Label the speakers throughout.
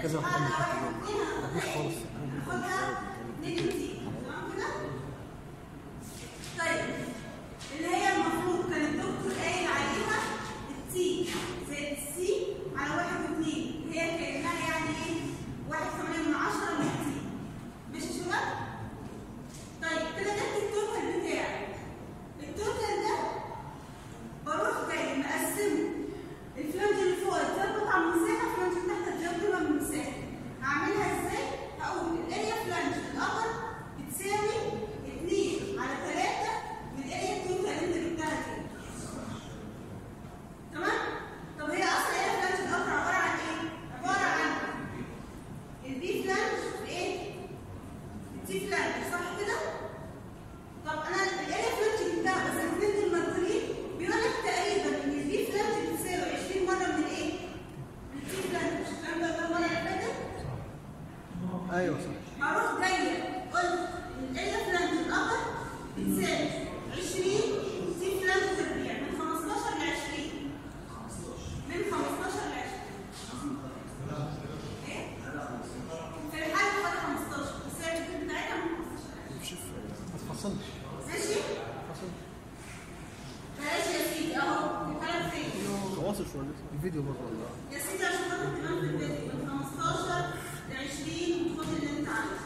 Speaker 1: كذا واحد
Speaker 2: بعد
Speaker 1: قال لي
Speaker 2: واحد واثنين
Speaker 1: مفيش خالص
Speaker 2: هناخدها نيجاتيف تمام كده؟ طيب اللي هي المفروض كان الدكتور قايل عليها التي زائد السي على واحد واثنين هي كانها يعني ايه؟ واحد ثمانية من عشرة من التي ماشي يا شباب؟ طيب كده جبت التوتال بتاعي التوتال ده بروح جاي مقسمه الفلانج اللي فوق تربط على المساحه الفلانج اللي تحت تربط على المساحه هعملها ازاي؟ هقول الاريا فلانج الابر بتساوي 2 على 3 من الاريا التوتال اللي انت جبتها دي تمام؟ طب هي اصلا الاريا فلانج الابر عباره عن ايه؟ عباره عن البي فلانج ايه؟ التي فلانج صح كده؟ طب انا الاريا فلانج بتاع بس الاثنين دول مجهولين بيقول لك تقريبا ان البي فلانج بتساوي 20 مره من ايه؟ من التي فلانج مش الكلام ده المره اللي فاتت؟
Speaker 1: ايوه صح
Speaker 2: هروح جايه قلت الاريا فلانج الابر بتساوي 20 تي فلانج تربيع من 15 ل 20 من 15 ل 20 ايه؟ في الحاله خد 15 بس هي الكتب بتاعتها من 15 ل 20
Speaker 1: ما تفصلش
Speaker 2: ماشي؟ ماشي يا سيدي اهو الكلام فين؟
Speaker 1: تواصل شويه الفيديو برضه والله
Speaker 2: يا سيدي عشان خاطر كمان في الفيديو من 15 ل 20 خد اللي انت عايزه.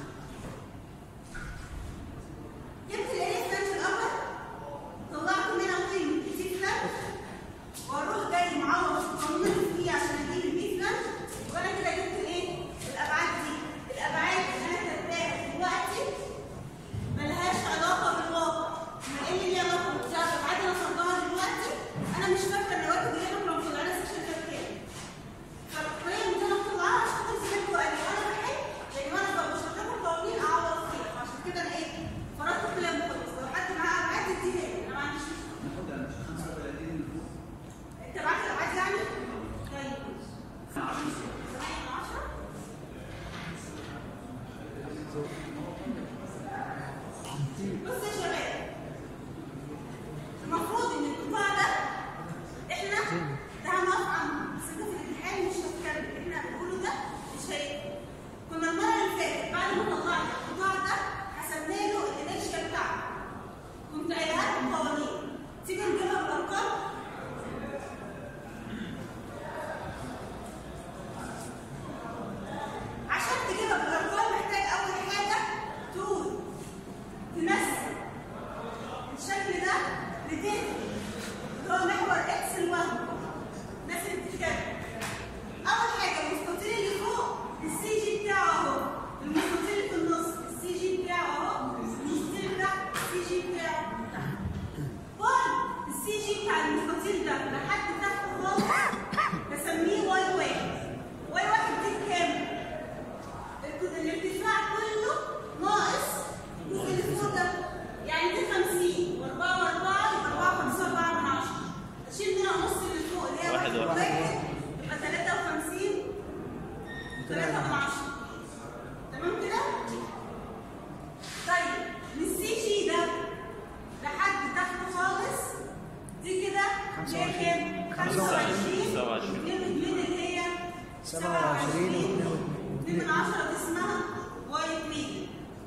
Speaker 2: جبت الاريا فلانش الابر طلعت منها قيمه التي فلانش واروح جاي معوض في قانون الفي عشان اجيب البي فلانش وانا كده جبت الايه؟ الابعاد دي. الابعاد اللي انا كاتباها دلوقتي ملهاش علاقه بالواقع مع ان ليها علاقه بالواقع الابعاد اللي انا صدرها دلوقتي انا مش فاكره ان الوقت اللي احنا كنا مطلعينها سيكشن كام كام فالقيم اللي انا مطلعاها عشان خاطر زميلكم قال لي وانا بحب يعني وانا ببقى مش هتاخد قوانين اعوض فيها فعشان كده انا ايه فرضت قيم خالص لو حد معاه ابعاد تديها لي انا ما عنديش مشكله انت معاك الابعاد يعني؟ طيب سبعين من عشرة؟ بص يا شباب المفروض ان القطاع ده احنا ده هنقف عنه بس انت في الامتحان مش هتكمل احنا بنقوله ده مش هي كنا المره اللي فاتت بعد ما طلعنا القطاع ده حسبنا له الانرشيا بتاعته كنت قايلها لكم قوانين تيجي نجيبها بالارقام عشان تجيبها بالارقام محتاج اول حاجه تقول تمثل الشكل ده لتاني اللي هو محور اكس الوهم الناس اللي بتتكلم اول حاجه المستطيل اللي فوق السي جي بتاعه اهو المستطيل اللي في النص السي جي بتاعه اهو المستطيل اللي تحت السي جي بتاعه فوق السي جي بتاع المستطيل ده لحد تحت خالص بسميه واي واحد واي واحد دي كام؟ الارتفاع كله ناقص الجزء اللي فوق ده يعني دي 50 و4 و4 يبقى 4 5 4 من 10 اشيل منها نص اللي فوق اللي هي
Speaker 3: واحد واحد.
Speaker 2: يبقى 53 3 من 10 تمام كده؟ طيب من السي جي ده لحد تحت خالص دي كده اللي هي كام؟ 25
Speaker 3: 27.
Speaker 2: 2 اللي هي
Speaker 1: 27 و
Speaker 2: 2 من 10 دي اسمها واي 2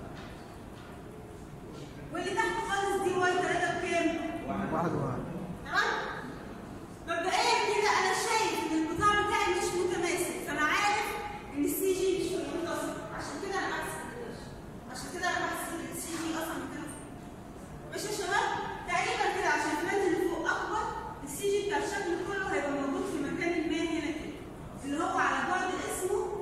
Speaker 2: واللي تحت خالص دي واي 3 بكام؟
Speaker 1: واحد واحد
Speaker 2: تمام؟ مبدئيا كده انا شايف ان القطاع بتاعي مش متماسك فانا عارف ان السي جي مش متصل عشان كده انا بحسب كده عشان كده انا بحسب السي جي اصلا كده ماشي يا شباب؟ تقريبا كده عشان الفلات اللي فوق اكبر السي جي بتاع الشكل كله هيبقى موجود في مكان ما هنا كده اللي هو على بعد اسمه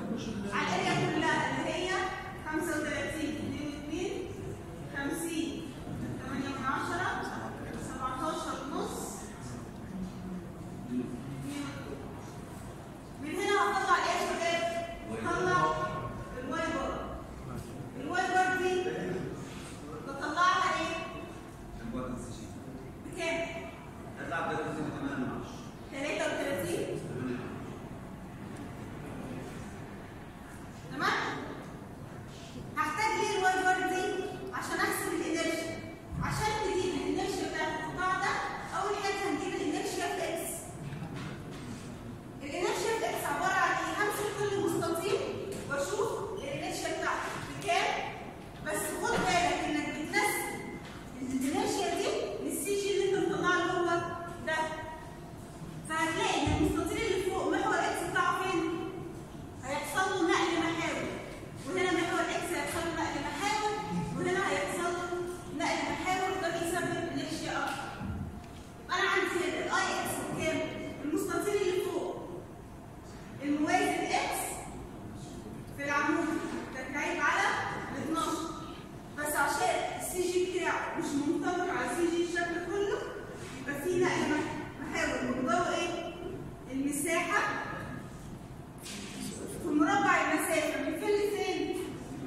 Speaker 2: على الاريا كلها اللي هي 35 22 50 8 من 10 17 ونص من هنا هطلع ايه يا شباب؟ هطلع الواي بار الواي بار دي بطلعها ايه؟ بكام؟ 33 تمام؟ هحتاج ليه الواي بار دي عشان احسب الانرشيا عشان نجيب الانرشيا بتاعت القطاع ده اول حاجه هنجيب الانرشيا في اكس الانرشيا في اكس عباره عن ايه؟ همسك كل مستطيل واشوف الانرشيا بتاعته بكام بس خد بالك انك بتنزل الانرشيا دي للسي جي اللي انت مطلعه اللي هو ده فهتلاقي ان المستطيل اللي فوق محور اكس بتاعه فين؟ هيحصل له نقل محاور وهنا محور اكس هيحصل له نقل محاور وهنا هيحصل له نقل محاور ده بيسبب انرشيا اكتر انا عندي هنا الاي اكس بكام؟ المستطيل اللي فوق الموازي اكس في العمود تركيب على ال 12 بس عشان السي جي بتاعه مش منطبق على السي جي الشكل كله يبقى في نقل مح- محاور مقداره ايه؟ المساحه في مربع المسافه من فين لفين؟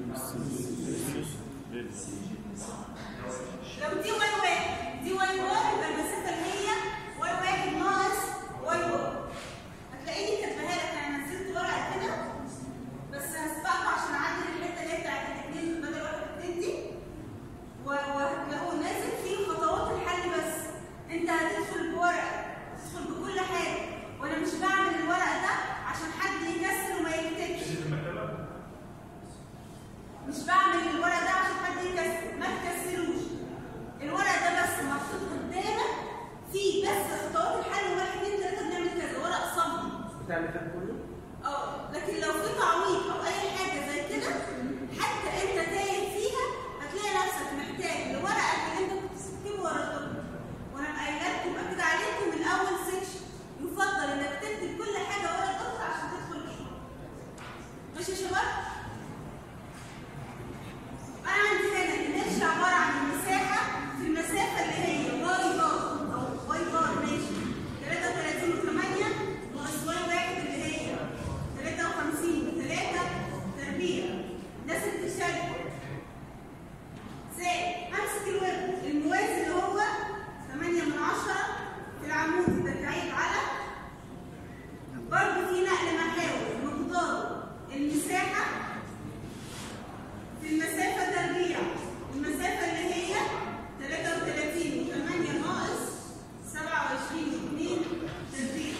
Speaker 2: لو دي واي واحد دي واي واحد يبقى المسافه اللي هي واي واحد ناقص واي واحد هتلاقيني كاتباها لك انا نزلت ورقه كده بس هسبقكم عشان اعدل الحته اللي هي بتاعت الاثنين بدل واحد اتنين دي و- وهتلاقوه نازل فيه خطوات الحل بس انت هتدخل بورقه تدخل بكل حاجه وانا مش بعمل الورق ده عشان حد يكسر وما يكتبش مش بعمل الورق ده عشان حد يكسر ما تكسروش الورق ده بس محطوط قدامك فيه بس خطوات الحل واحد اتنين تلاته بنعمل كذا ورق صمت
Speaker 1: بتعمل كده كله؟
Speaker 2: اه لكن لو في تعويض او اي حاجه زي كده حتى انت تايه فيها هتلاقي نفسك محتاج لورقه اللي انت كنت بتكتبه ورا الطب وانا قايله لكم اكد عليكم من اول سيكشن يفضل انك تكتب كل حاجه ورا الدكتور عشان تدخل فيها ماشي يا شباب؟ انا عندي هنا الانرشيا عباره عن المساحه في المسافه اللي هي واي بار او واي بار ماشي 33 و8 ناقص واي واحد اللي هي 53 و3 تربيع ده ست شهور زائد امسك الورد الموازي اللي هو 8 من 10 في العمود التكعيب على برضه في نقل محاور مقداره المساحه في المسافة تربيع المسافة اللي هي 33 و8 ناقص 27 و2 تربيع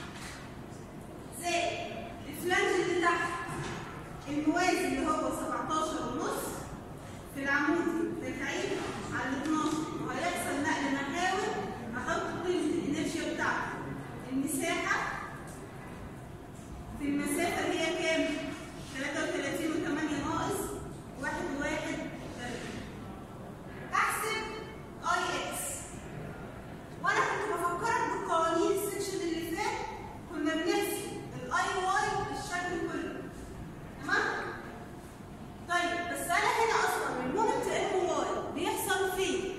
Speaker 2: زائد الفلانج اللي تحت الموازي اللي هو 17 ونص في العمود تكعيب على ال 12 وهيحصل نقل محاور احط قيمة الانرشيا بتاعته المساحة في المسافة اللي هي كام؟ 33 و8 ناقص واحد واحد تلاتة. احسب اي اكس وانا كنت بفكرك بقوانين السكشن اللي فات كنا بنرسم الاي واي بالشكل كله تمام؟ طيب بس انا هنا اصلا المومنت ام واي بيحصل فين؟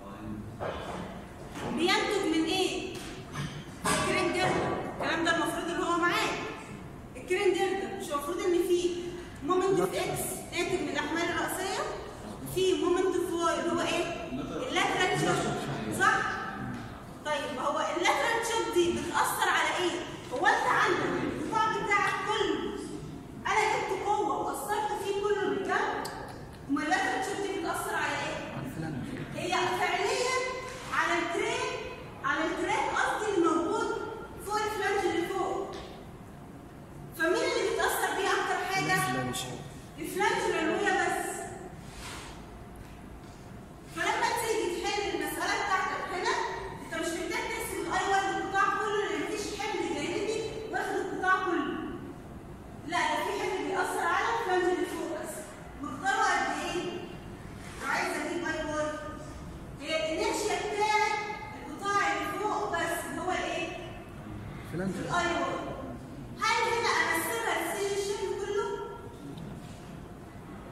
Speaker 2: بينتج من ايه؟ الكرين جردل الكلام ده المفروض اللي هو معاك الكرين جردل مش المفروض ان في مومنت في اكس ناتج من الاحمال الرئيسيه في مومنت في واي اللي هو ايه؟ اللاترال تشوب صح؟ طيب هو اللاترال تشوب دي بتاثر على ايه؟ هو انت عندك القطاع بتاعك كله انا جبت قوه واثرت فيه كله بالجنب امال اللاترال تشوب دي بتاثر على ايه؟
Speaker 1: الفلان
Speaker 2: هي فعليا على الترين على التراك قصدي اللي موجود فوق الفلانج اللي فوق فمين اللي بيتاثر بيه اكتر حاجه؟
Speaker 1: لا مش
Speaker 2: الفلانج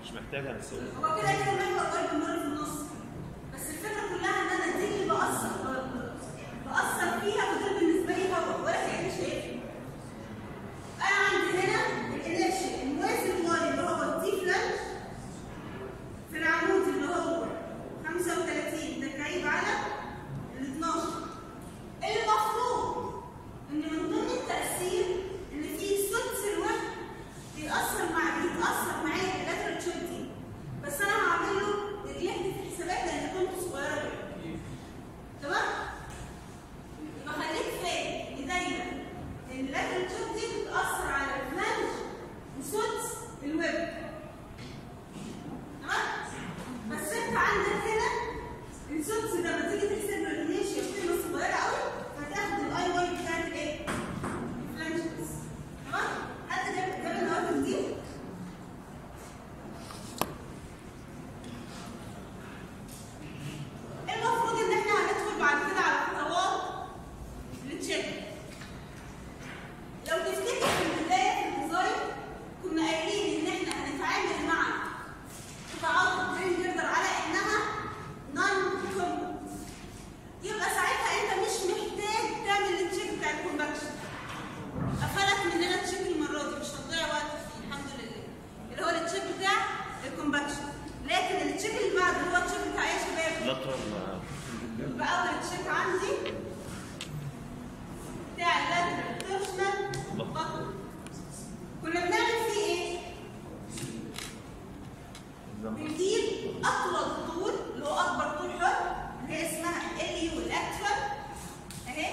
Speaker 3: مش محتاجه بس
Speaker 2: هو كده كده محور قلب بيمر في النص بس الفكره كلها ان انا دي اللي باثر باثر فيها وده بالنسبه لي هو ولا كاني شايفه انا عندي هنا الانرشيا الموازي المالي اللي هو الدي فلانج في العمود اللي هو 35 تكعيب على ال 12 المفروض ان من ضمن التاثير ان في سدس الوجه بيأثر مع بيتأثر معايا باللاترال تشوت دي بس انا هعمل له رجلت في الحسابات لان كنت صغيره جدا تمام؟ يبقى خليك فاهم ان دايما ان اللاترال تشوت دي بتأثر على الفلانج وسدس الويب تمام؟ بس انت عندك هنا السدس ده لما تيجي تحسب له الانيشيا قيمه صغيره قوي هتاخد الاي واي بتاعت الايه؟ الفلانج بس تمام؟ حد جاب جاب النوافذ دي؟ المفروض ان احنا هندخل بعد كده على خطوات التشيك لو تفتكر في البدايه في الديزاين كنا قايلين ان احنا هنتعامل مع قطاعات البرين بيردر على انها نون كومبلكس يبقى ساعتها انت مش محتاج تعمل التشيك بتاع الكومباكشن قفلت مننا التشيك المره دي مش هتضيع وقت فيه الحمد لله اللي هو التشيك بتاع الكومباكشن لكن التشيك اللي بعده هو التشيك بتاع ايه يا شباب؟
Speaker 3: لاترال
Speaker 2: يبقى اول تشيك عندي بتاع اللاترال تورشنال بطن كنا بنعمل فيه ايه؟ بنجيب اطول طول اللي هو اكبر طول حر اللي هي اسمها ال يو الاكتوال اهي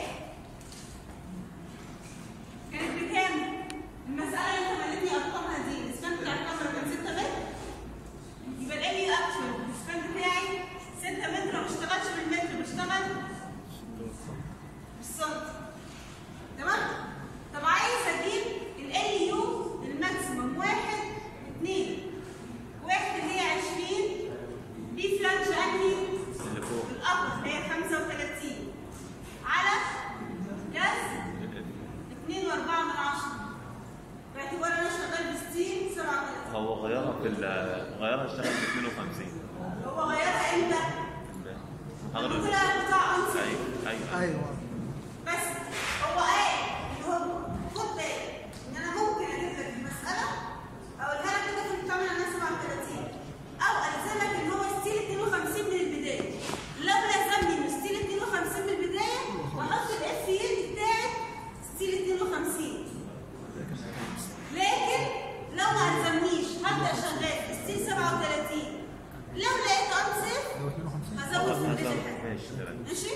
Speaker 2: كانت بكام؟ المسألة اللي انت مليتني ارقامها دي الاسكان بتاع الكاميرا كان 6 متر يبقى ال يو اكتوال الاسكان بتاعي 6 متر ما بشتغلش بالمتر بشتغل بالسنتي تمام؟ طب عايز اجيب ال يو الماكسيمم واحد اثنين واحد اللي هي 20 دي فلانش انهي
Speaker 3: اللي فوق
Speaker 2: الابر اللي هي 35 على جذر 2 و4 من 10 باعتبار انا شغال بستيل 37
Speaker 3: هو غيرها في ال- غيرها اشتغل في 52
Speaker 2: هو غيرها امتى؟
Speaker 3: اغلب
Speaker 2: طلع بتاع انسى
Speaker 3: ايوه ايوه
Speaker 1: ايوه
Speaker 2: بس هو قال ان هو خد بالك ان انا ممكن اجيب لك المساله اقولها لك كده في الكاميرا انها 37 او الزمك ان هو ستيل 52 من البدايه لو لزمني من ستيل 52 من البدايه واحط الاف يل بتاعت ستيل 52 لكن لو ما الزمنيش هبدا شغال في ستيل 37 لو لقيت انسف
Speaker 1: لو 52
Speaker 2: هزود في البدايه الحاجة.
Speaker 3: ماشي تمام
Speaker 2: ماشي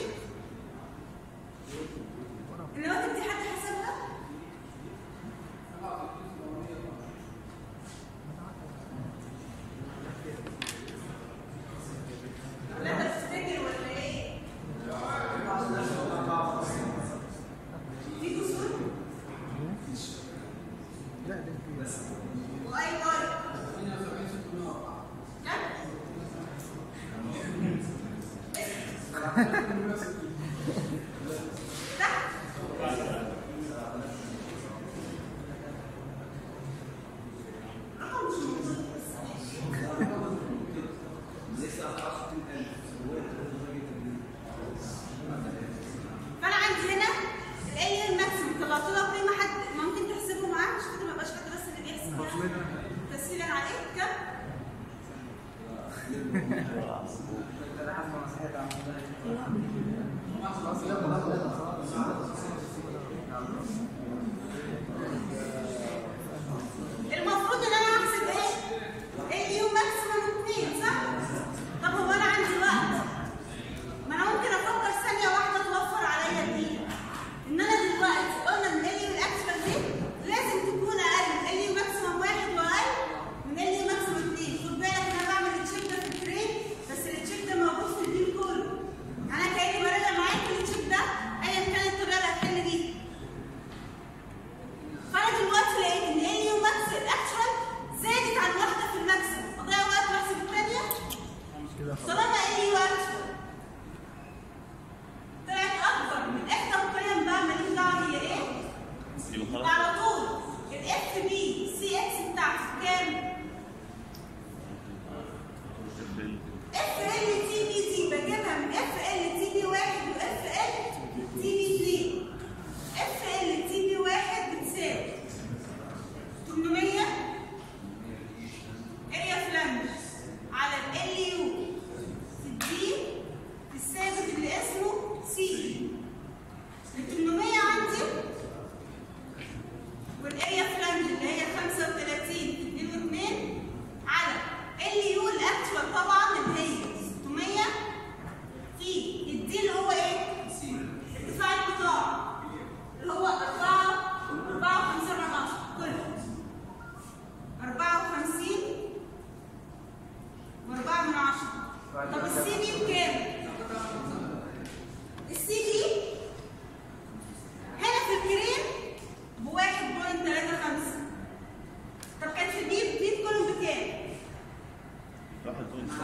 Speaker 2: النواتج دي حد حسبها لا انت بتفتكر ولا ايه في كسور
Speaker 1: لا ده في
Speaker 2: واي واي لا تحت رقم مش موجود بس فانا عندي هنا الاي الماكسيمم طلعت لها قيمه حد ممكن تحسبه معاك مش كده ما يبقاش حد بس اللي بيحسب يعني. تسهيلا عليك كم؟ المفروض ان انا احسب ايه؟ ايه يو ماكسيمم 2 صح؟ طب هو انا عندي وقت ما انا ممكن افكر ثانيه واحده توفر عليا دقيقه ان انا دلوقتي قلنا ان ال يو الاكشن دي لازم تكون اقل من ال يو ماكسيمم واحد واقل من ال يو ماكسيمم 2 خد بالك انا بعمل التشيك ده في الترين بس التشيك ده موجود في البيم كله انا كاني براجع معاك التشيك ده ايا كانت الطريقه اللي هتحل بيها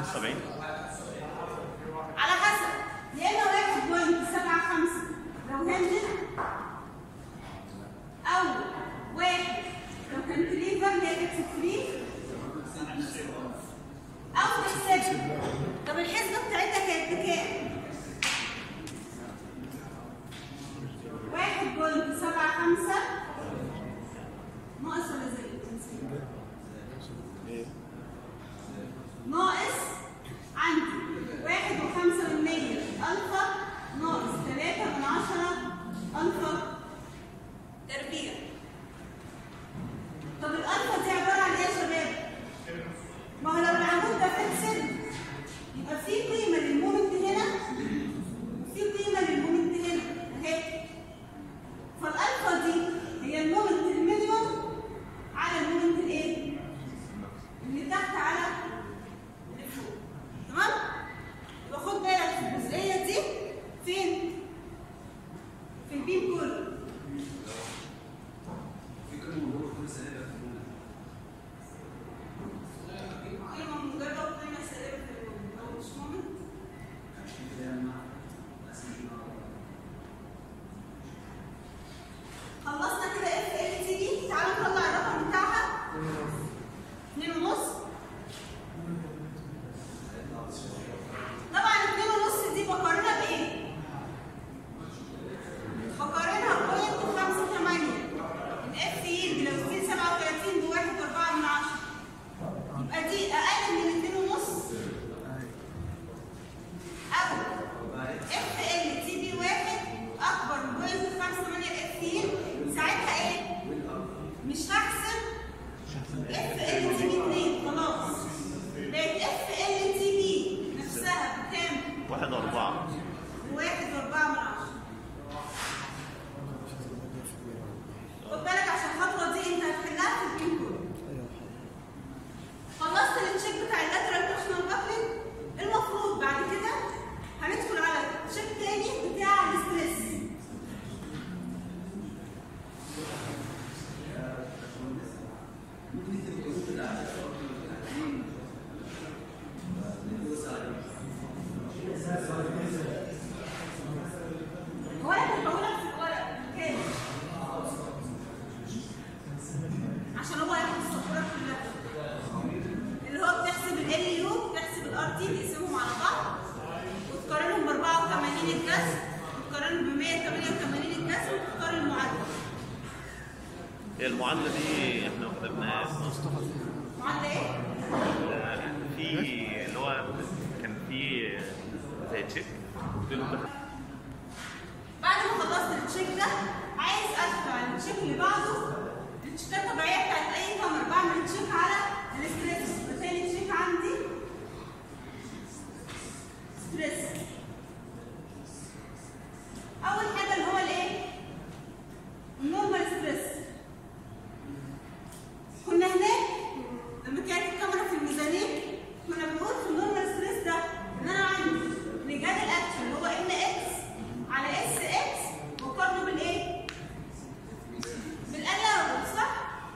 Speaker 3: 75
Speaker 2: على حسب يا اما واحد بوينت سبعة خمسة لو هندل او واحد لو كان كليفر نيجاتيف فري او تحسب طب الحسبة بتاعتها كانت بكام؟ واحد بوينت سبعة خمسة ناقص ولا زائد؟ ناقص عندي واحد وخمسة من مية ألفا ناقص تلاتة من عشرة ألفا تربيع طب الألفا دي عبارة عن إيه يا شباب؟ ما هو لو العمود ده فيكسد يبقى في قيمة للمومنت هنا في قيمة للمومنت هنا أهي فالألفا دي هي المومنت المينيموم على المومنت الإيه؟ اللي تحت على اللي فوق تمام يبقى خد بالك في الجزئيه دي فين في البيم كله قيمه موجبه وقيمه سالبه في الوجود او مش مومنت خلصنا كده اف ال تي دي تعالوا نطلع الرقم بتاعها اتنين ونص طبعا اتنين ونص دي بقارنها بايه؟ بقارنها بوينت خمسة تمانية الاف يلد لو في سبعة وتلاتين بواحد واربعة من عشرة يبقى دي أقل من اتنين ونص أو اف ال تي بي واحد أكبر من بوينت خمسة تمانية الاف يلد ساعتها ايه؟ مش هحسب اف ال تي بي 2 خلاص بقت اف ال تي بي نفسها بكام؟
Speaker 3: واحد أربعة
Speaker 2: واحد واربعة من عشرة خد بالك عشان الخطوة دي انت هتحلها في البين كله خلصت التشيك بتاع اللاترال بيرسونال باكلينج المفروض بعد كده هندخل على التشيك تاني بتاع الستريس هو انا كنت بقولك في الورق كام عشان هو ياخد السبوره كلها اللي هو بتحسب ال يو بتحسب الار تي تقسمهم على بعض وتقارنهم ب 84 الجذر وتقارنهم ب 188 الجذر وتختار المعادله
Speaker 3: هي المعادلة دي احنا كتبناها
Speaker 2: معادله ايه؟
Speaker 3: في اللي هو كان في زي تشيك قلت له ده
Speaker 2: بعد ما خلصت التشيك ده عايز ادخل على التشيك اللي بعده التشيكات الطبيعيه بتاعت اي كاميرا بعمل تشيك على الستريس بالتالي تشيك عندي ستريس اول حاجه اللي هو الايه النورمال ستريس كنا هناك لما كانت الكاميرا في الميزانيه كنا بنقول في النورمال ستريس ده ان انا عندي نجاد الاكشن اللي هو ان اكس على اس اكس وقارنه بالايه؟ بالالاوبل صح؟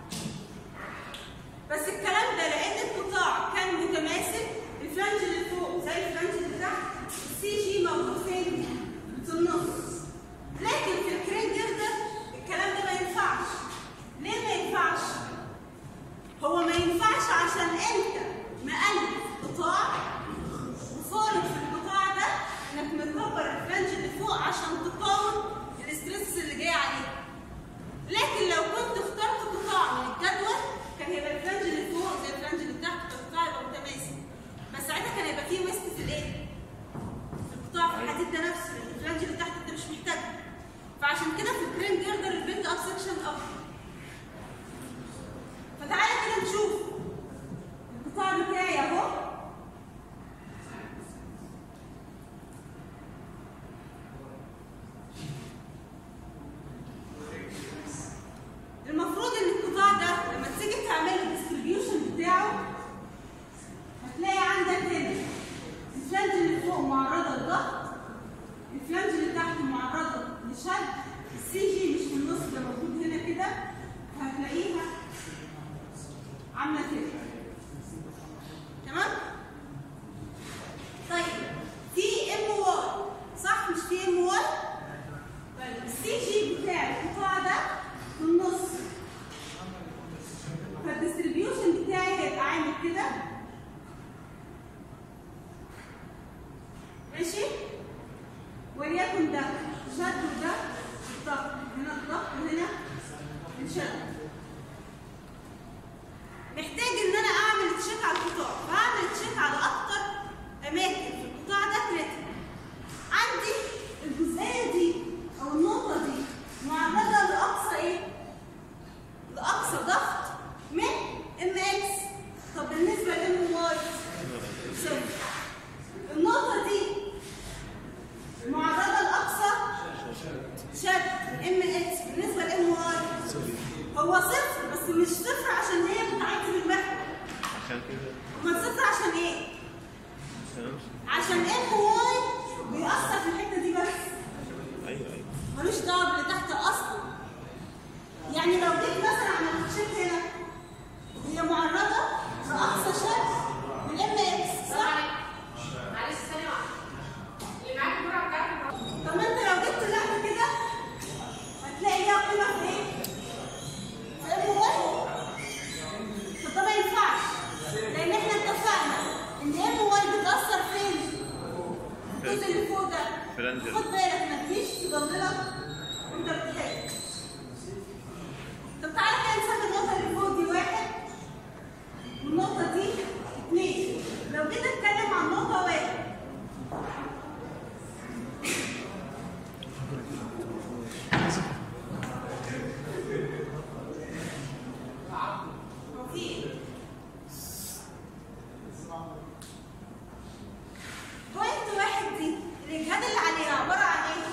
Speaker 2: بس الكلام ده لان القطاع كان متماثل الفلانج اللي فوق زي الفلانج اللي تحت السي جي موجود فين؟ في النص لكن في الكرين جردر الكلام ده ما ينفعش ليه ما ينفعش؟ هو ما ينفعش عشان انت مألف قطاع وفارض في القطاع ده انك مكبر الفلانج اللي فوق عشان تقاوم الاسترس اللي جاي عليه لكن لو كنت اخترت قطاع من الجدول كان هيبقى الفلانج اللي فوق زي الفلانج اللي تحت القطاع يبقى متماسك بس ساعتها كان هيبقى فيه ويست في الايه؟ في القطاع في الحديد ده نفسه لان الفلانج اللي تحت انت مش محتاجه فعشان كده في الكرين جيردر البيلد اب سكشن افضل فتعالى كده نشوف القطاع بتاعي اهو المفروض ان القطاع ده لما تيجي تعمل الديستريبيوشن بتاعه هتلاقي عندك هنا الفلانج اللي فوق معرضه للضغط الفلانج اللي تحت معرضه لشد السي جي مش في النص ده موجود هنا كده فهتلاقيها عامله كده تمام محتاج ان انا اعمل تشيك على القطاع فهعمل تشيك على اكتر اماكن في القطاع ده كريتيكال عندي الجزئيه دي او النقطه دي معرضه لاقصى ايه لاقصى ضغط من ام اكس طب بالنسبه لام واي صفر النقطه دي معرضه لاقصى شد ام اكس بالنسبه لام واي هو صفر بس مش صفر عشان هي بتعدي بالمحور
Speaker 3: عشان كده
Speaker 2: امال صفر عشان ايه
Speaker 3: تمام
Speaker 2: عشان ام واي بيأثر في الحته دي بس
Speaker 3: ايوه ايوه
Speaker 2: ملوش دعوه باللي تحت اصلا يعني لو جيت مثلا عملت شيت هنا هي معرضه لاقصى شد من ام اكس صح؟
Speaker 4: معلش ثانية واحدة. اللي معاك الجرعة بتاعتك
Speaker 2: طب ما انت لو جيت طلعت كده هتلاقي ليها قيمه في ايه؟ في ام واي طب ده ما ينفعش لان احنا اتفقنا ان ام واي بتاثر فين؟ الجزء اللي فوق ده
Speaker 3: في الانجل.
Speaker 2: خد بالك ما تجيش تضللك وانت بتحل طب تعالى كده نسمي النقطه اللي فوق دي واحد والنقطه دي اثنين لو جيت اتكلم عن نقطه واحد هو في ايه؟ بوينت واحد دي الاجهاد اللي عليها عباره عن ايه؟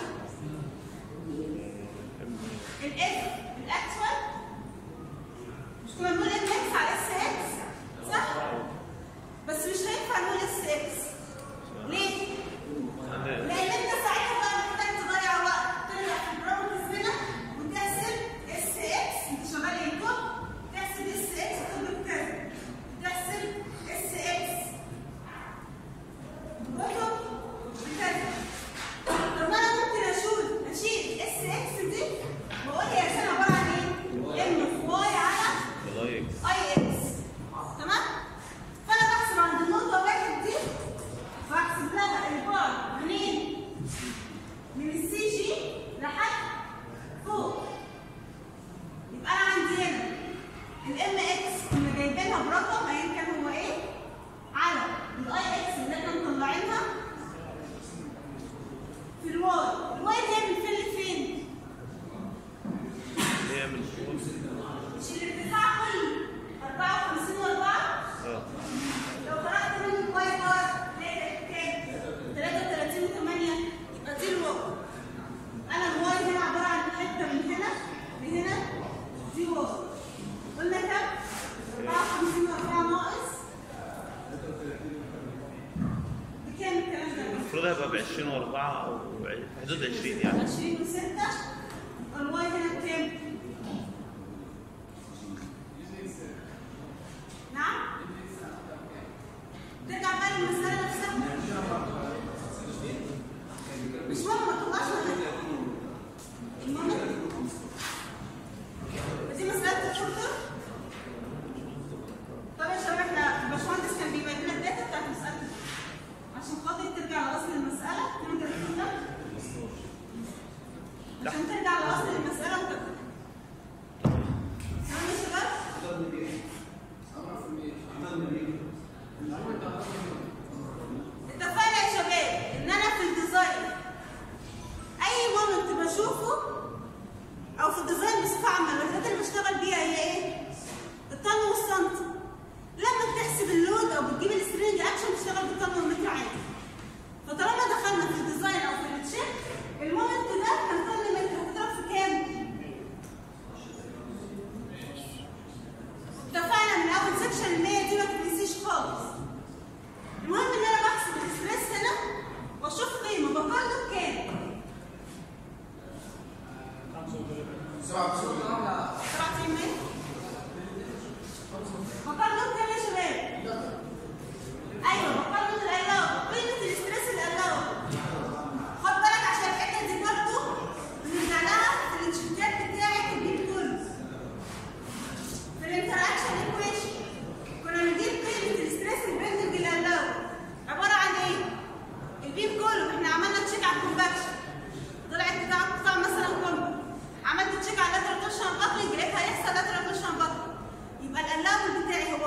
Speaker 2: الاف الاكسوال مش كنا بنقول ام اكس على اس اكس صح؟ بس مش هينفع نقول اس اكس ليه؟
Speaker 3: عندنا
Speaker 2: لان انت ساعتها بقى محتاج تضيع وقت ترجع في البراوزر هنا وتحسب اس اكس انت شغال انكم تحسب اس اكس تطلب كذا تحسب اس اكس بطل بكذا طب انا ممكن اشيل اشيل اس اكس دي واقول هي عشان عباره عن ايه؟ ام في واي على
Speaker 3: والله يكس
Speaker 2: اي اكس تمام فانا بحسب عند النقطه واحد دي بحسب لها البار منين من السي جي لحد فوق يبقى انا عندي هنا الام اكس كنا جايبينها برقم ايا كان هو ايه على الاي اكس اللي احنا مطلعينها في الواي الواي هي من فين لفين؟
Speaker 3: هي من فوق
Speaker 2: مش الارتفاع كله 54 و4
Speaker 3: اه
Speaker 2: لو خرجت من الواي بار تلاقي كام؟ 33 و8 يبقى دي الواي. انا الواي هنا عباره عن حته من هنا لهنا دي واي. قلنا كام؟ 54 و4 ناقص بكام الكلام ده؟
Speaker 3: المفروض هيبقى ب 20 و4 او في حدود 20 يعني
Speaker 2: 20 و6 الواي هنا بكام؟ نعم؟ ترجع بقى للمسألة نفسها مش مهم ما تطلعش منها المهم دي مسألة الشرطة طب يا شباب احنا الباشمهندس كان بيبين لنا الداتا بتاعت المسألة عشان خاطر ترجع لأصل المسألة كام درجة عشان ترجع لأصل المسألة وتبدأ تمام يا شباب؟ اتفقنا يا شباب ان انا في الديزاين اي مومنت بشوفه او في الديزاين بصفه عامه الوحدات اللي بشتغل بيها هي ايه؟ الطن والسنتي لما بتحسب اللود او بتجيب السترينج اكشن بتشتغل بالطن والمتر عادي فطالما دخلنا في الديزاين او في التشيك المومنت ده كان طن متر هتضرب في كام؟ اتفقنا من اول سكشن ان هي دي ما تتنسيش خالص المهم ان انا بحسب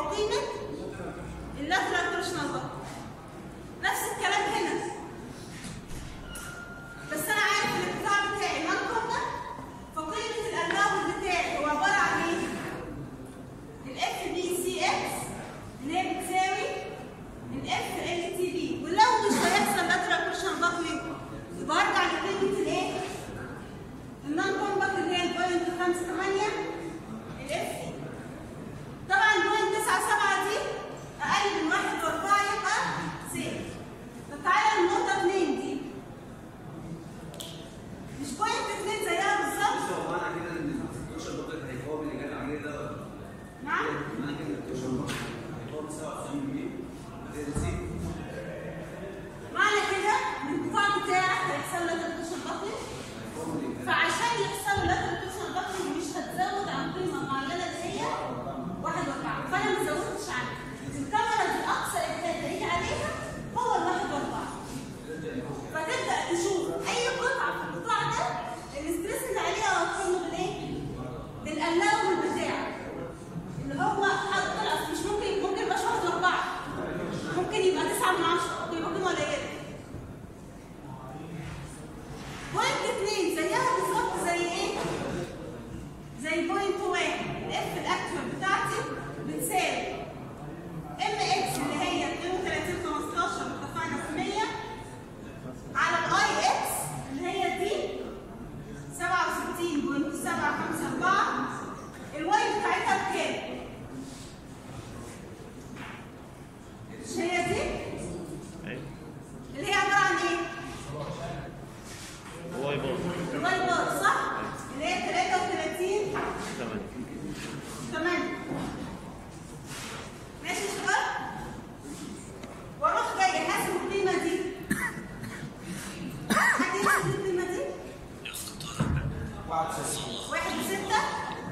Speaker 2: قيمه اللاترال تورشنال بطن نفس الكلام هنا بس انا عارف ان القطاع بتاعي نون كورنر فقيمه الالوان بتاعي هو عباره عن ايه؟ الاف بي سي اكس اللي هي بتساوي الاف ال تي بي ولو مش هيحصل لاترال تورشنال بطن يبقى ارجع لقيمه الايه؟ النون كورنر اللي هي البوينت 5 8 الاف طبعا البوينت 9 7 دي اقل من 1 و4 يبقى سيف طب تعالى النقطه 2 دي مش بوينت 2 زيها بالظبط
Speaker 5: هو معنى كده ان ال 16 بطل هيقاوم اللي جاي عليه ده بقى.
Speaker 2: نعم
Speaker 5: معنى كده ان 16 بطل هيقاوم 97 جنيه غير الزيت
Speaker 2: معنى كده ان القطاع بتاعك هيحصل له تنتشر بطني
Speaker 5: هيقاوم اللي جاي
Speaker 2: فعشان يحصل له تنتشر بطني مش هتزود عن قيمه معينه اللي هي واحد واربعه فانا ما زودتش عنها الكاميرا دي اقصى اجهاد هيجي عليها هو الواحد واربعه فتبدا تشوف اي قطعه في القطاع ده الاستريس اللي عليها هتقارنه بالايه؟ بالقلاوه بتاعه اللي هو حط طلع مش ممكن ممكن يبقى واحد واربعه ممكن يبقى تسعه من عشره ممكن يبقى قيمه قليله بوينت اثنين زيها بالظبط زي ايه؟ زي بوينت واحد الاف الاكتوال بتاعتي بتساوي ام اكس اللي هي 32 15 اتفقنا في 100 على الاي اكس اللي هي دي 67.754 الواي بتاعتها بكام؟ مش هي دي؟
Speaker 3: ايوه
Speaker 2: اللي هي عباره عن ايه؟
Speaker 3: هو يبقى
Speaker 2: الواي بار صح؟ اللي هي 33
Speaker 3: تمام
Speaker 2: تمام ماشي يا شباب واروح جاي حاسب القيمه دي حد يحسب القيمه دي واحد وستة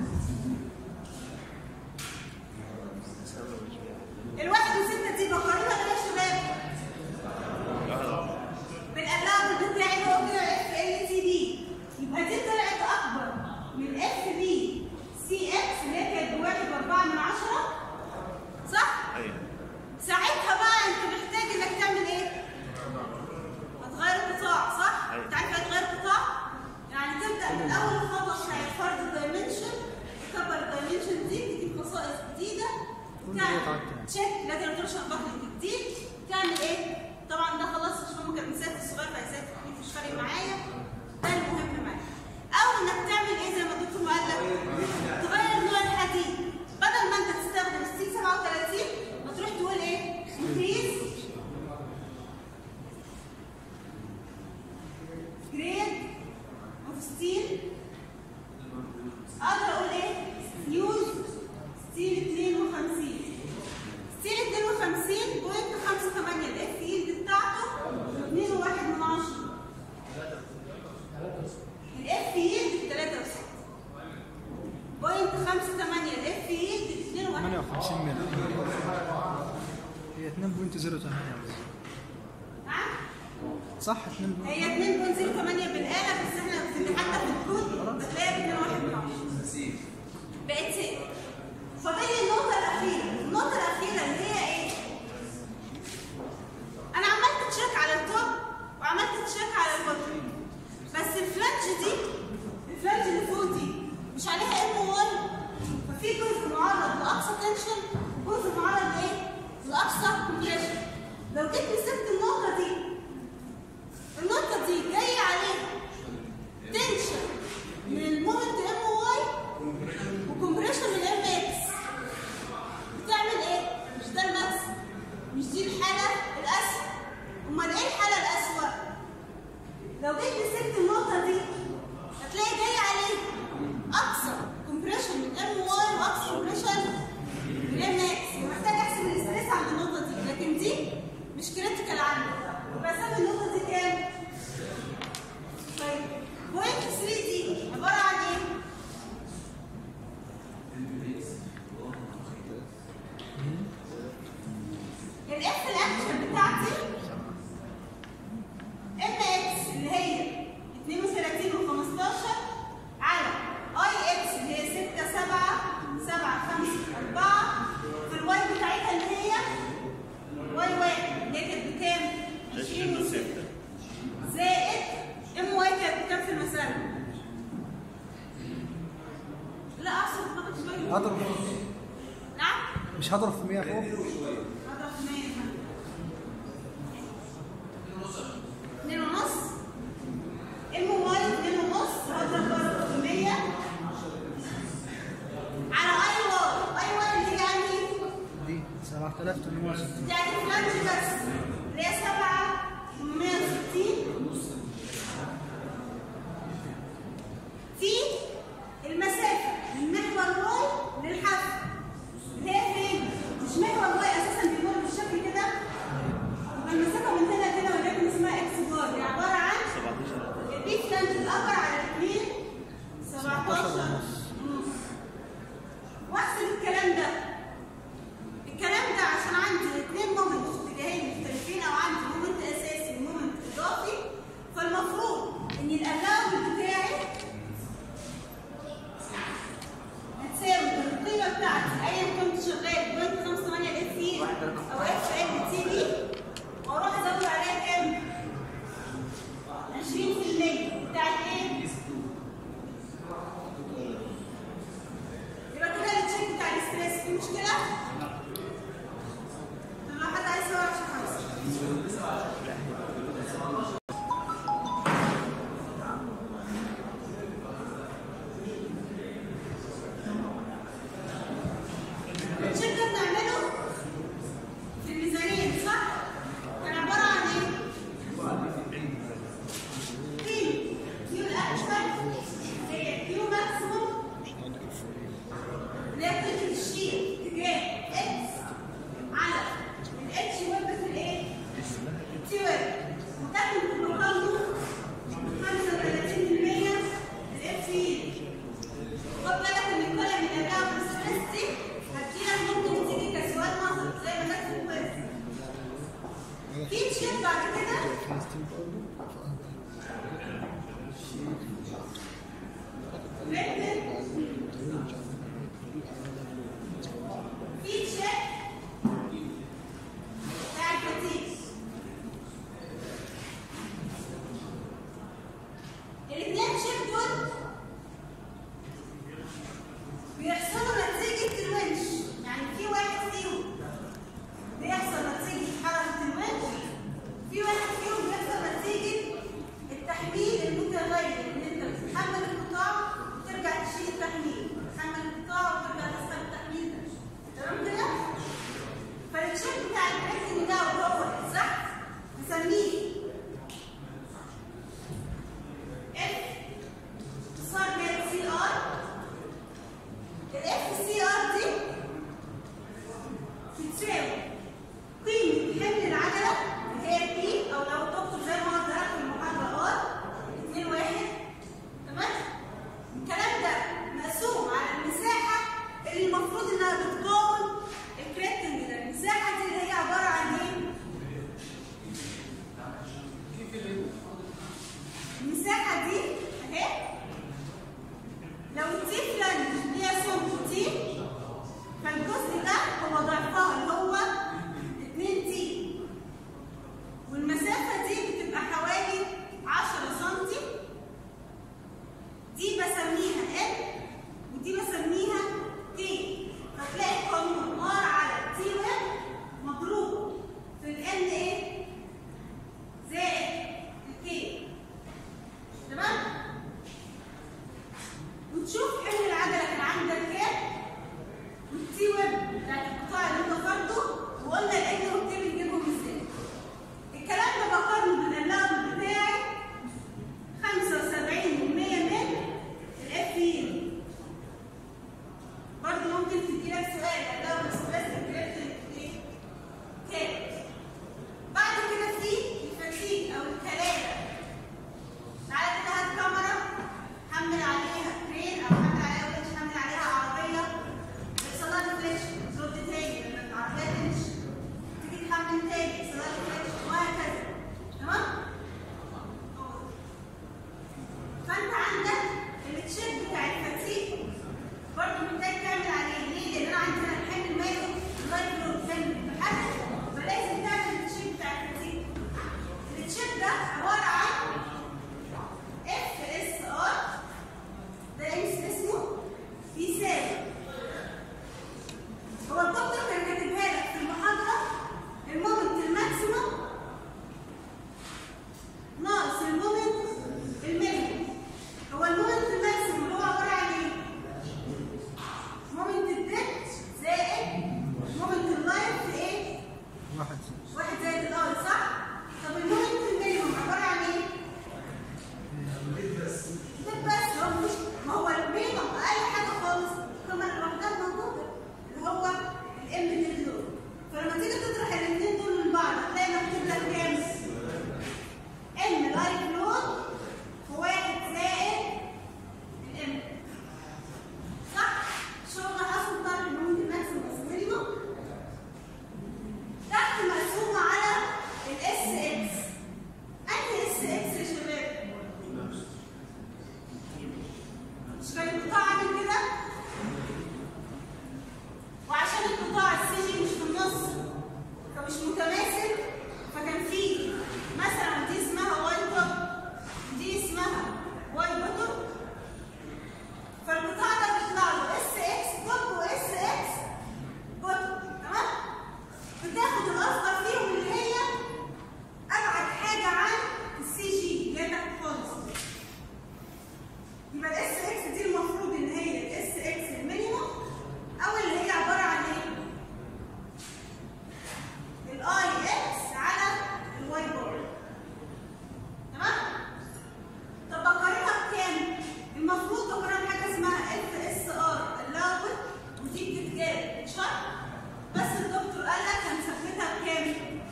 Speaker 2: الواحد وستة دي بقارنها بايه يا شباب؟ بالقلاب بتاعي اللي هو كده اف ال تي بي يبقى دي طلعت اكبر من اف بي سي اكس اللي هي كانت بواحد واربعة من عشرة صح؟
Speaker 3: ايوه
Speaker 2: ساعتها بقى انت محتاج انك تعمل ايه؟ هتغير القطاع صح؟
Speaker 3: أيوة.
Speaker 2: انت عارف يعني تغير القطاع؟ يعني تبدا من اول خطوه بتاعت فرض الدايمنشن تكبر الدايمنشن دي تجيب خصائص جديده تعمل تشيك لازم ترشح بطن جديد تعمل ايه؟ طبعا ده خلاص مش ممكن مسافه صغير فهيسافر مش فارق معايا ده المهم معايا او انك تعمل ايه زي ما الدكتور ما قال لك تغير نوع الحديد بدل ما انت تستخدم ستيل 37 ما تروح تقول ايه؟ انكريز جريد اوف ستيل اقدر اقول ايه؟ يوز ستيل 52 ستيل 52 بوينت 58 الاف يلد بتاعته 2.1 من 10 الاف يلد 63 بوينت 58 الاف يلد 2.1
Speaker 1: 58 ملي هي 2.08
Speaker 2: نعم
Speaker 1: صح 2
Speaker 2: هي 2.08 بالآلة بس احنا في حتى في الكود بتلاقيها 2.1 من 10 بقت سيف فاضل لي النقطة الأخيرة النقطة الأخيرة اللي هي إيه؟ أنا عملت تشيك على التوب وعملت تشيك على البطن بس الفلانج دي الفلانج اللي فوق دي مش عليها ام 1 ففي جزء معرض لأقصى تنشن جزء معرض لإيه؟ لأقصى كومبريشن لو جيت مسكت النقطة دي النقطة دي جاية عليها تنشن من المومنت ام واي وكمبريشن من ام اكس بتعمل ايه؟ مش ده الماكس مش دي الحالة الأسوأ أمال ايه الحالة الأسوأ؟ لو جيت مسكت النقطة دي هتلاقي جاي عليه أقصى كومبريشن من ام واي وأقصى كومبريشن من ام اكس محتاج أحسب الاستريس عند النقطة دي لكن دي مش كريتيكال عندي يبقى أسمي النقطة دي كام؟ طيب بوينت 3 دي عبارة عن ايه؟ الاف الاكشن بتاعتي ام اكس اللي هي 32 و15 على اي اكس اللي هي 6 7 7 5 4 في الواي
Speaker 1: مش هضرب في 100 فوق
Speaker 2: هضرب في 100 اتنين ونص الموبايل اتنين ونص هضرب برضه في 100 على اي واي اي واي اللي هي يعني
Speaker 1: دي 7860
Speaker 2: يعني فلانج بس اللي هي 760 في المسافة من محور واي للحافة اللي هي فين؟ مش محور واي أساسا بيمر بالشكل كده يبقى المسافة من هنا كده ولكن اسمها اكس بار هي عبارة عن
Speaker 3: 17
Speaker 2: البي فلانج الأكبر على الاثنين 17 ونص واحسب الكلام ده الكلام ده عشان عندي اثنين مومنت في اتجاهين مختلفين او عندي مومنت اساسي ومومنت اضافي فالمفروض ان الالاول بتاعي هتساوي القيمه بتاعتي ايا كنت شغال بوينت 58 اف اي او اف ال تي بي واروح ازود عليها كام؟ 20% بتاعت ايه؟ يبقى كده التشيك بتاع الاستريس في مشكله؟ طب لو حد عايز يصور عشان خمسه التشيك ده بنعمله في الميزانيه صح؟ كان عباره عن ايه؟ كيلو كيلو الاشمل هي كيلو ماكسيموم لكن الشيء اتجاه اكس على الاتش ويب في الايه؟ التي ويب وتاخد مقارنه 35% الاف اي خد بالك ان كل من الاداء والستريس دي هتجيلك ممكن تيجي كسواد مصر زي ما جت في الويب في تشيك بعد كده ريتم في تشيك بتاع الفتيس الاثنين تشيك دول بيحصلوا نتيجة الونش يعني في واحد فيهم بيحصل نتيجة حركة الونش في واحد فيهم بيحصل نتيجة
Speaker 1: واحد زائد
Speaker 2: واحد زائد الاي صح؟ طب المومنت المينيموم عباره عن ايه؟ بس هو مش ما هو المينيموم اقل حاجه خالص كمان لوحدها موجوده اللي هو الام دول فلما تيجي تطرح الاثنين دول من بعض هتلاقي مكتوب لك كام؟ ام لايف لود في واحد زائد الام صح؟ شغل حصل طالب المومنت ماكسيمم مينيموم تحت مرسومة على الاس اكس انهي اس اكس يا شباب؟ مش كان القطاع عامل كده؟ وعشان القطاع السجي مش في النص فمش متماثل فكان في مثلا دي اسمها واي توب دي اسمها واي بوتوم فالقطاع ده بيطلع له اس اكس توب واس اكس بوتوم تمام؟ بتاخد الاصغر فيهم اللي هي ابعد حاجه عن السي جي اللي هي تحت خالص يبقى الاس اكس دي المفروض ان هي الاس اكس المينيموم او اللي هي عباره عن ايه؟ الاي اكس على الواي بار تمام؟ طب بقارنها بكام؟ المفروض بقارنها بحاجه اسمها اف اس ار الاول ودي بتتجاب شرط بس الدكتور قال لك هنثبتها بكام؟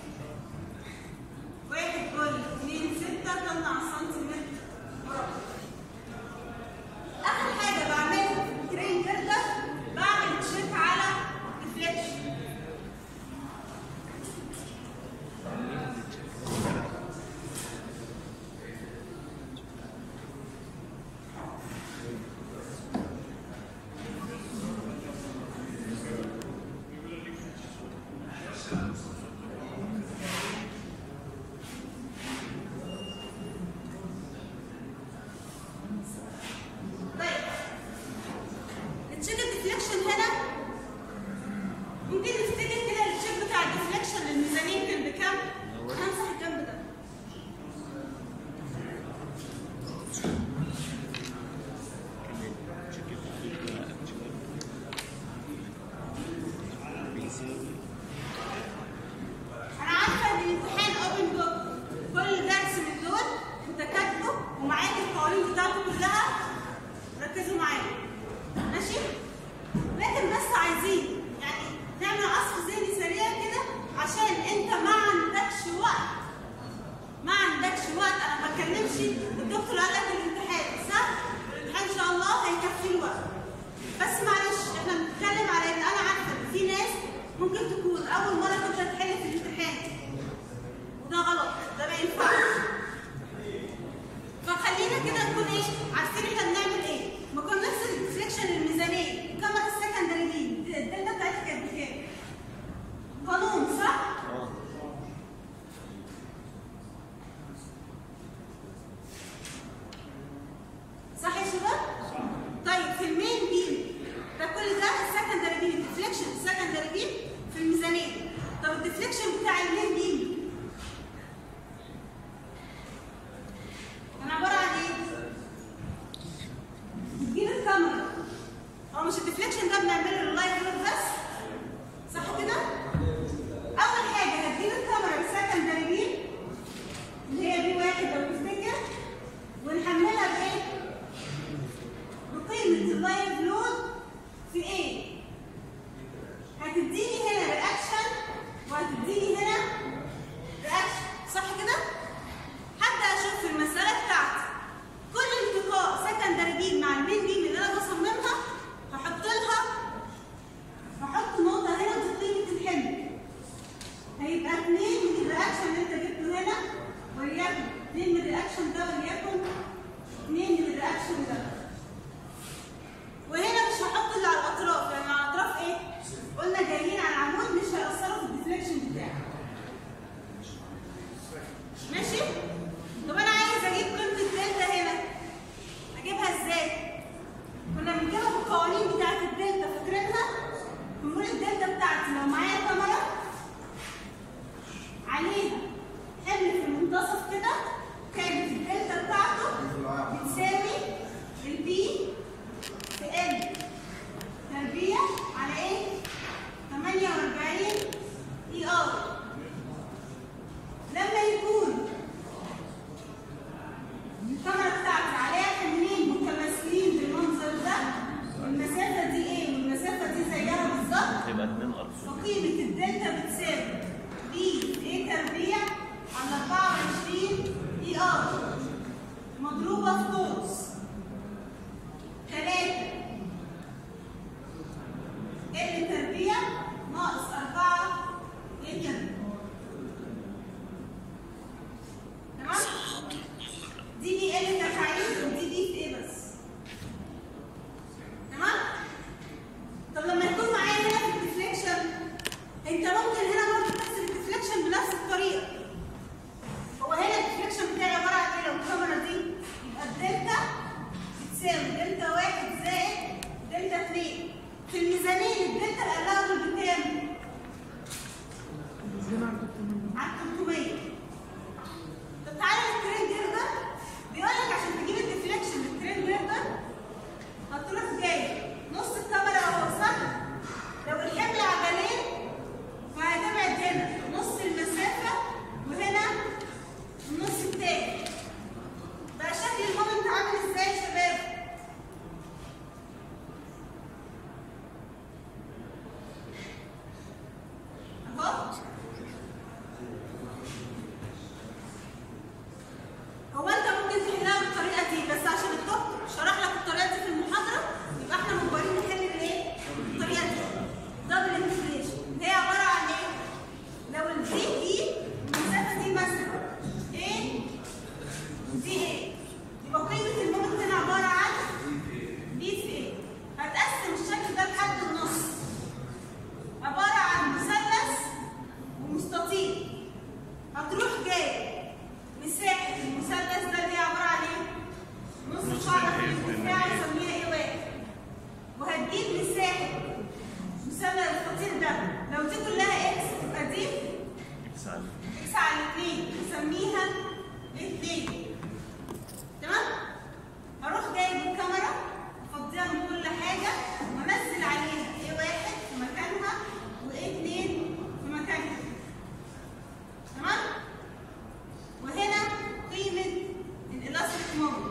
Speaker 2: واحد بول اتنين ستة طلع سنتيمتر مربع آخر حاجة بعملها في الترين كده بعمل تشيك على ريفليكشن طيب التشيك الديفليكشن هنا ممكن نفتكر كده التشيك بتاع الديفليكشن الميزانين كان بكام؟ همسح الجنب ده انا عارفه ان الامتحان اوبن بوك كل درس من دول انت كاتبه ومعاك القوانين بتاعته كلها ركزوا معايا ماشي لكن بس عايزين يعني نعمل عصف ذهني سريع كده عشان انت ما عندكش وقت ما عندكش وقت انا ما بتكلمش الدكتور قال لك الامتحان صح الامتحان ان شاء الله هيكفي الوقت بس معلش احنا بنتكلم على ان انا عارفه ان في ناس ممكن تكون اول مره تبدا تحل في الامتحان وده غلط ده ما ينفعش فخلينا كده نكون ايه عارفين احنا بنعمل ايه ما كنا نفس الديفليكشن الميزانيه كما السكندري دي الداتا بتاعتها كانت بكام قانون صح صح يا شباب طيب في المين بيم ده كل ده السكندري بيم الديفليكشن السكندري بيم في الميزانيه طب الديفليكشن فقيمة الدلتا بتساوي بي ايه تربيع على 24 اي ار مضروبة في قوس 3 ال تربيع ناقص 4 ايه تربيع تمام؟ دي دي ال تفاعيل ودي دي في ايه بس تمام؟ طب لما يكون معايا هنا في الديفليكشن انت ممكن هنا برضه تحسب الديفليكشن بنفس الطريقه هو هنا الديفليكشن بتاعي عباره عن ايه لو الكاميرا دي يبقى الدلتا بتساوي دلتا واحد زائد دلتا اتنين في الميزانيه الدلتا الاقل بكام؟ على 300 طب تعالى للترين جيردر بيقول لك عشان تجيب الديفليكشن للترين جيردر هتروح جاي نص الكاميرا اهو صح؟ لو الحمل عجلين فهتبعد هنا نص المسافة وهنا النص التاني بقى شكل المومنت عامل ازاي يا شباب؟ اهو هو انت ممكن تحلها بالطريقه دي بس عشان الدكتور شرح لك الطريقه دي في المحاضره يبقى احنا مجبرين نحل بالايه؟ بالطريقه دي دبل انتجريشن هي عباره عن ايه؟ لو الدي دي المسافه دي مثلا ايه؟ ودي ايه؟ يبقى قيمه المومنت هنا عباره عن بي في ايه؟ هتقسم الشكل ده لحد النص عباره عن مثلث ومستطيل هتروح جاي مساحة المثلث ده اللي هي عبارة عن ايه؟ نص شعرة في الارتفاع وسميها ايه واحد وهتجيب مساحة مثلث الفطير ده لو دي كلها اكس تبقى دي
Speaker 3: اكس على
Speaker 2: اكس على الاثنين نسميها الاثنين تمام؟ هروح جايب الكاميرا افضيها من كل حاجة وانزل عليها ايه واحد في مكانها وايه اتنين في مكانها تمام؟ وهنا قيمة الالاستيك مومنت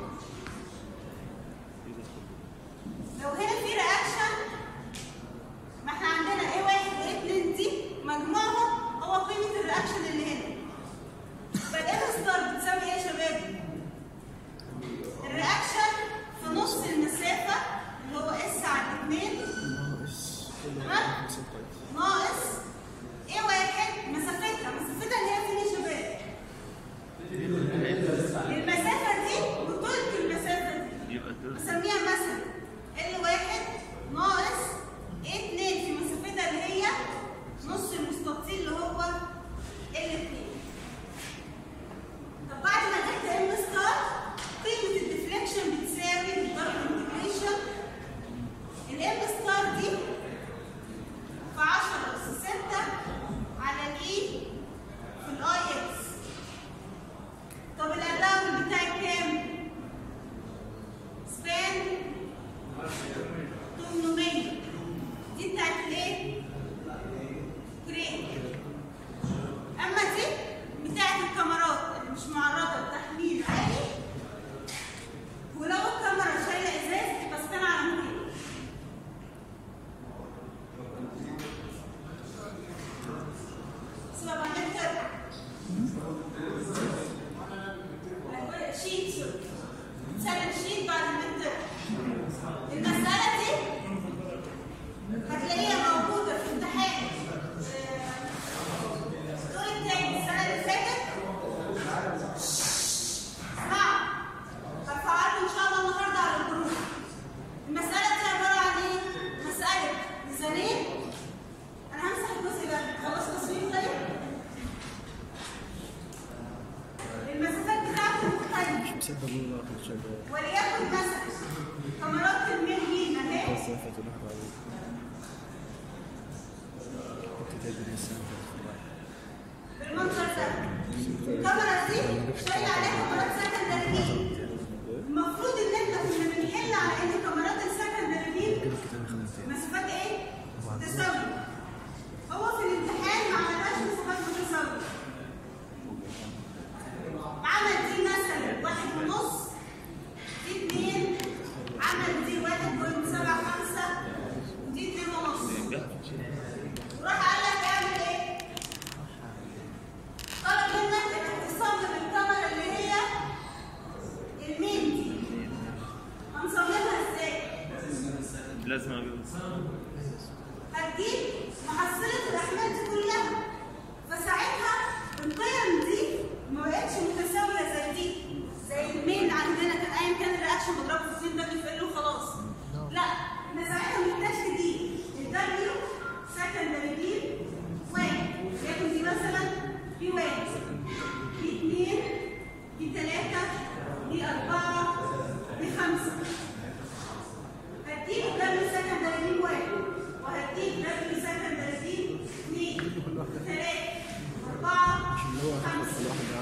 Speaker 2: لو هنا في رياكشن ما احنا عندنا ايه واحد وايه اتنين دي مجموعهم هو قيمة الرياكشن اللي هنا يبقى الايه ستار بتساوي ايه يا شباب؟ الرياكشن في نص المسافة اللي هو اس على اتنين تمام؟ ناقص ايه واحد مسافتها مسافتها اللي هي فين يا شباب؟ المسافة دي وطولة المسافة دي
Speaker 3: يبقى كده
Speaker 2: نسميها مثلا ال واحد ناقص ايه اتنين في مسافتها اللي هي نص المستطيل اللي هو ال اتنين طب بعد ما جبت ام ستار قيمة الديفليكشن بتساوي الضرب الانتجريشن الام ستار دي في 10 أس 6 على الاي في الاي اكس طب الالارم بتاعك كام؟ سبان 800 دي بتاعت الايه؟ كريم اما دي بتاعت الكاميرات اللي مش معرضه لتحميل عالي ولو الكاميرا شايله ازاز تبقى سبان على 200 اسمها بعدين ترجع شيت سنة شيت بعد المنتر المسألة دي هتلاقيها موجودة في امتحان آه، الدور التاني السنة اللي فاتت اسمعوا هرفعها لكم ان شاء الله النهارده على الجروب المسألة دي عبارة عن ايه؟ مسألة ميزانية انا همسح الجزء ده خلاص تصميم طيب المسافات بتاعته مختلفة
Speaker 1: مسبب الله في الشباب
Speaker 2: وليكن مثلا كاميرات الميل مين اهي
Speaker 1: مسافة نحو تدري السنة
Speaker 2: بالمنظر ده الكاميرا دي شايله عليها كاميرات سكندري مين المفروض ان احنا كنا بنحل على ان كاميرات السكندري مين مسافات ايه؟ تساوي هو في الامتحان ما عملهاش مسافات متساوية عمل دي مثلا واحد ونص دي اتنين عمل دي واحد بوينت سبعة خمسة ودي اتنين ونص وراح قال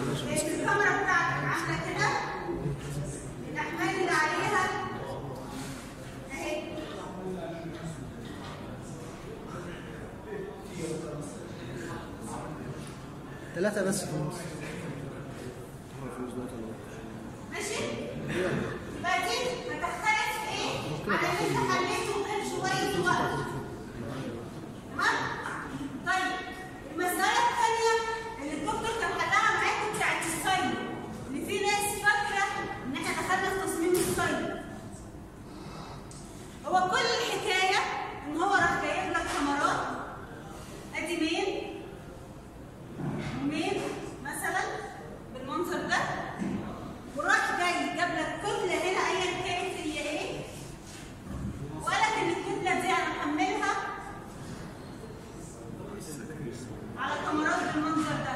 Speaker 2: الكاميرا بتاعتك عامله كده الاحمال اللي عليها اهي
Speaker 1: ثلاثة بس في النص هو في وزنات الله
Speaker 2: ماشي بعدين هتختلف ايه عن اللي انت خليته من شويه وقت تمام طيب المساله الثانيه اللي الدكتور كان حلها معاكم بتاعت السايلو ان في ناس فاكره ان احنا دخلنا في تصميم السايلو هو كل الحكايه ان هو راح جايب لك كاميرات ادي مين ومين مثلا بالمنظر ده وراح جاي جاب لك كتله هنا ايا كانت هي ايه وقال لك ان الكتله دي انا محملها على كاميرات بالمنظر ده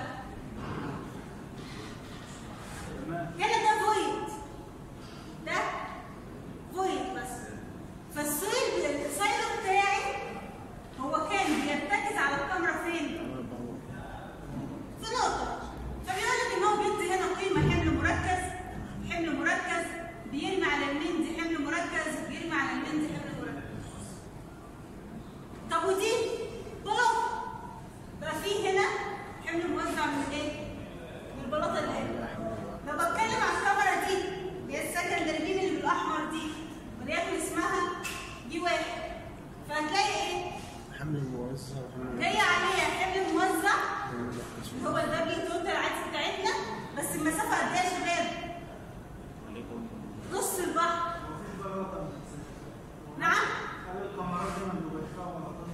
Speaker 2: هنا ده فويد ده فويد بس فالسيل السايلو بتاعي هو كان بيرتكز على الكاميرا فين؟ في نقطة فبيقول لك ان هو بيدي هنا قيمة حمل مركز حمل مركز بيرمي على اليمين دي حمل مركز بيرمي على اليمين دي حمل مركز طب ودي بلاطة بقى في هنا حمل موزع من ايه؟ من البلاطة اللي هنا لو بتكلم عن الكاميرا دي اللي هي السكندري بيم اللي بالاحمر دي وليكن اسمها دي واحد فهتلاقي ايه؟
Speaker 1: حمل موزع حمل
Speaker 2: جاي عليها حمل موزع
Speaker 1: مركز
Speaker 2: اللي هو الدبليو توتال عادي بتاعتنا بس المسافه قد ايه يا شباب؟ نص البحر نعم
Speaker 5: الكاميرات دايما بيبقى فيها غلطات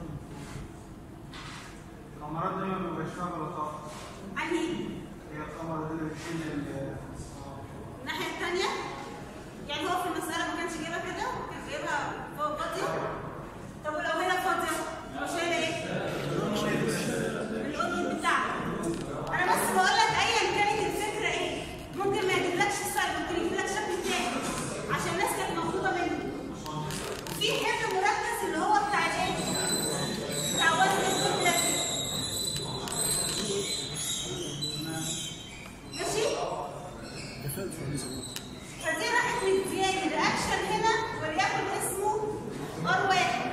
Speaker 5: الكاميرات دايما بيبقى فيها غلطات
Speaker 2: عني
Speaker 5: هي الكاميرا دي اللي بتشيل ال-
Speaker 2: الناحيه الثانيه يعني هو في المساله ما كانش جايبها كده كان جايبها فوق فاضيه طب ولو هنا فاضيه هو شايله ايه؟ الاوديو بتاعها انا بس بقول لك ايا كانت الفكره ايه ممكن ما يجيبلكش السؤال ممكن يجيب لك شكل تاني عشان الناس كانت مبسوطه منه في حمل مركز اللي هو بتاع الايه؟ بتاع وزن الكتله ماشي؟
Speaker 1: كفاءة في النص
Speaker 2: فدي راحت مدياني رياكشن هنا وليكن اسمه ار واحد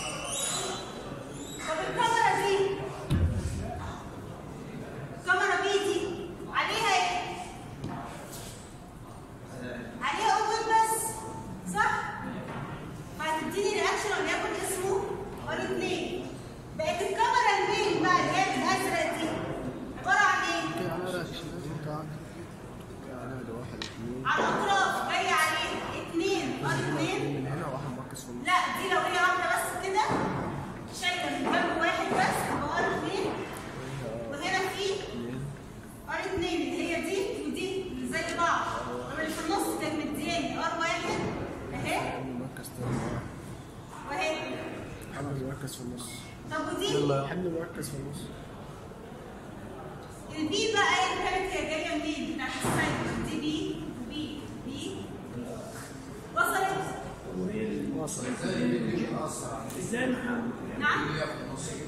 Speaker 2: طب الكاميرا دي الكاميرا بي دي عليها ايه؟ عليها اوبن بس صح؟ فهتديني رياكشن وليكن اسمه ار اتنين بقت الكاميرا المين بقى اللي هي بالازرق دي عباره عن ايه؟
Speaker 1: كده على رأسي كده على ده واحد اثنين
Speaker 2: على الاطراف جايه عليه اتنين ار اتنين
Speaker 1: من هنا واحد مركز في النص
Speaker 2: لا دي لو هي واحده بس كده شايله من جنب واحد بس يبقى ار اتنين وهنا في ار اتنين اللي هي دي ودي اللي زي بعض طب اللي في النص كانت مدياني ار واحد اهي
Speaker 1: حمل مركز تاني
Speaker 2: واهي
Speaker 1: حمل مركز في النص
Speaker 2: طب ودي
Speaker 1: يلا حمل مركز في النص
Speaker 2: البي بقى ايه كانت هي جايه منين بتاعت السايكل دي بي وبي بي وصلت
Speaker 1: واصل
Speaker 2: نعم